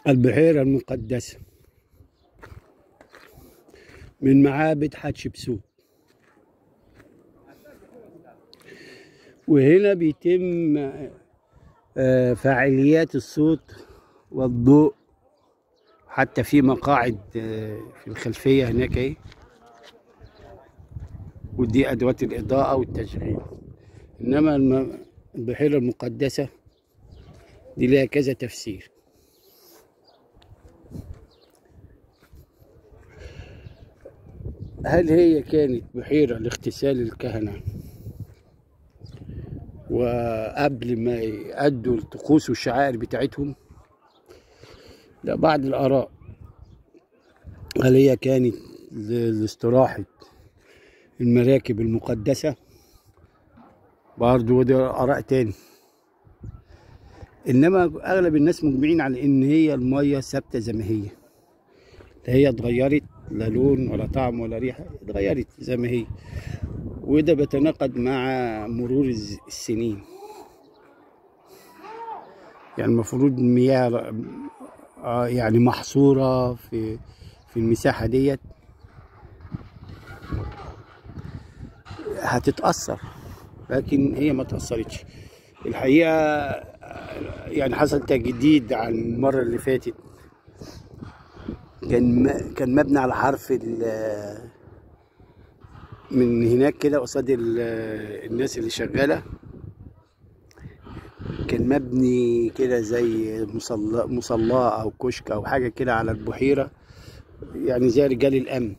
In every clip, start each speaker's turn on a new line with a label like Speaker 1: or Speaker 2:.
Speaker 1: البحيرة المقدسة من معابد حتشبسوت وهنا بيتم آه، فعاليات الصوت والضوء حتى في مقاعد آه، في الخلفية هناك اهي ودي أدوات الإضاءة والتشغيل إنما الم- البحيرة المقدسة دي لها كذا تفسير هل هي كانت بحيرة لاغتسال الكهنة وقبل ما يأدوا الطقوس والشعائر بتاعتهم ده بعض الآراء هل هي كانت ل- لاستراحة المراكب المقدسة برضه ده آراء تاني إنما أغلب الناس مجمعين على إن هي المية ثابتة زي ما هي لا هي اتغيرت لا لون ولا طعم ولا ريحة اتغيرت زي ما هي وده بيتناقض مع مرور الز- السنين يعني المفروض المياه آه، يعني محصورة في في المساحة ديت هتتأثر لكن هي ما تأثرتش الحقيقة آه، يعني حصل تجديد عن المرة اللي فاتت كان م- كان مبني على حرف ال- من هناك كده قصاد ال- الناس اللي شغالة كان مبني كده زي مصلى مصلاة أو كشك أو حاجة كده على البحيرة يعني زي رجال الأمن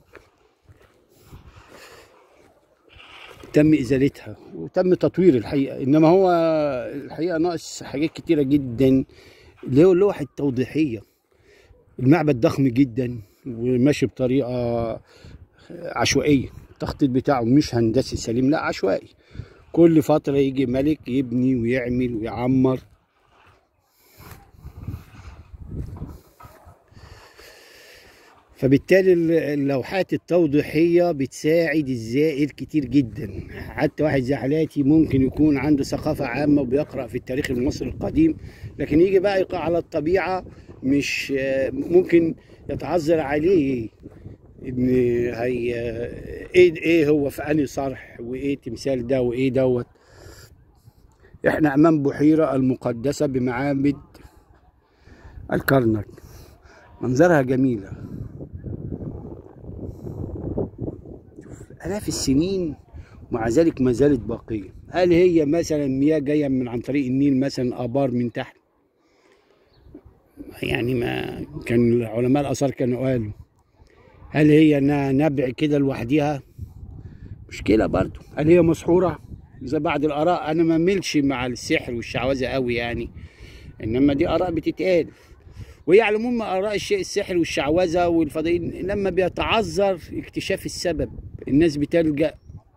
Speaker 1: تم إزالتها وتم تطوير الحقيقة إنما هو الحقيقة ناقص حاجات كتيرة جدا اللي هو اللوح التوضيحية المعبد ضخم جدا وماشي بطريقة عشوائية التخطيط بتاعه مش هندسي سليم لا عشوائي كل فترة يجي ملك يبني ويعمل ويعمر فبالتالي ال- اللوحات التوضيحية بتساعد الزائر كتير جدا حتى واحد زي حالاتي ممكن يكون عنده ثقافة عامة وبيقرأ في التاريخ المصري القديم لكن يجي بقى يقع على الطبيعة مش ممكن يتعذر عليه ان هي ايه ايه هو في انهي صرح وايه تمثال ده وايه دوت احنا امام بحيرة المقدسة بمعابد الكرنك منظرها جميلة شوف آلاف السنين ومع ذلك ما زالت باقية هل هي مثلا مياه جاية من عن طريق النيل مثلا آبار من تحت يعني ما كان علماء الآثار كانوا قالوا هل هي انها نبع كده لوحديها مشكلة برضو هل هي مسحورة زي بعض الآراء أنا ما ملش مع السحر والشعوذة قوي يعني إنما دي آراء بتتقال ويعلمون ما آراء الشيء السحر والشعوذة والفضائيين لما بيتعذر اكتشاف السبب الناس بتلجأ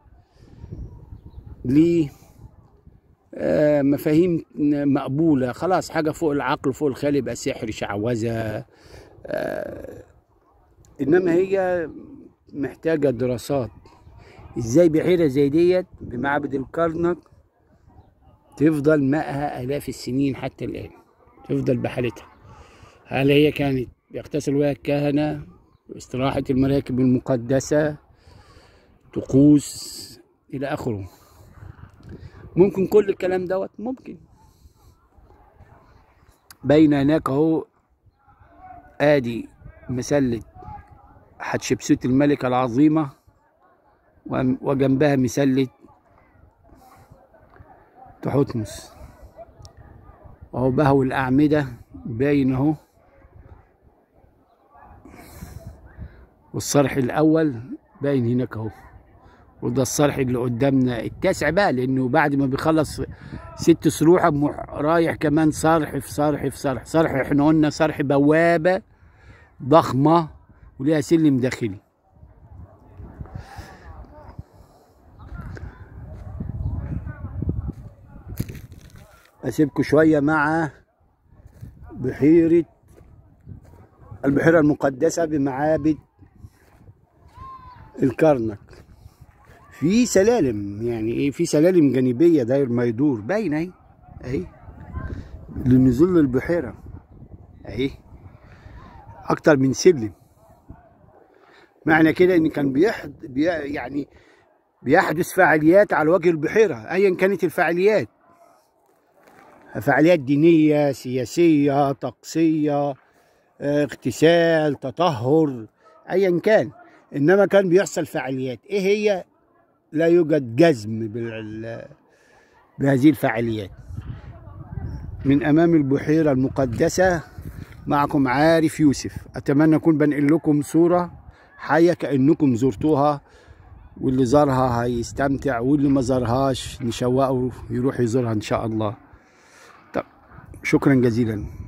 Speaker 1: ل آه، مفاهيم مقبولة خلاص حاجة فوق العقل فوق الخيال يبقى سحر شعوذة آه، إنما هي محتاجة دراسات ازاي بحيرة زي ديت بمعبد الكرنك تفضل مائها آلاف السنين حتى الآن تفضل بحالتها هل هي كانت بيغتسل بها الكهنة استراحة المراكب المقدسة طقوس إلى آخره ممكن كل الكلام دوت ممكن بين هناك اهو ادي مسلة حتشبسوت الملكة العظيمة وم- وجنبها مسلة تحتمس اهو بهو الأعمدة باين اهو والصرح الأول باين هناك اهو وده الصرح اللي قدامنا التاسع بقى لأنه بعد ما بيخلص ست صروح مح- رايح كمان صرح في صرح في صرح صرح احنا قلنا صرح بوابة ضخمة وليها سلم داخلي اسيبكم شويه مع بحيره البحيره المقدسه بمعابد الكرنك في سلالم يعني ايه في سلالم جانبيه داير ما يدور باينه اهي اهي لنزول البحيره اهي اكتر من سلم معنى كده ان كان بيحد بي يعني بيحدث فعاليات على وجه البحيرة ايا كانت الفعاليات فعاليات دينية سياسية طقسية اغتسال تطهر ايا كان انما كان بيحصل فعاليات ايه هي لا يوجد جزم بال بهذه الفعاليات من امام البحيره المقدسه معكم عارف يوسف اتمنى اكون بنقل لكم صوره حيه كانكم زرتوها واللي زارها هيستمتع واللي ما زارهاش نشوقه يروح يزورها ان شاء الله طب شكرا جزيلا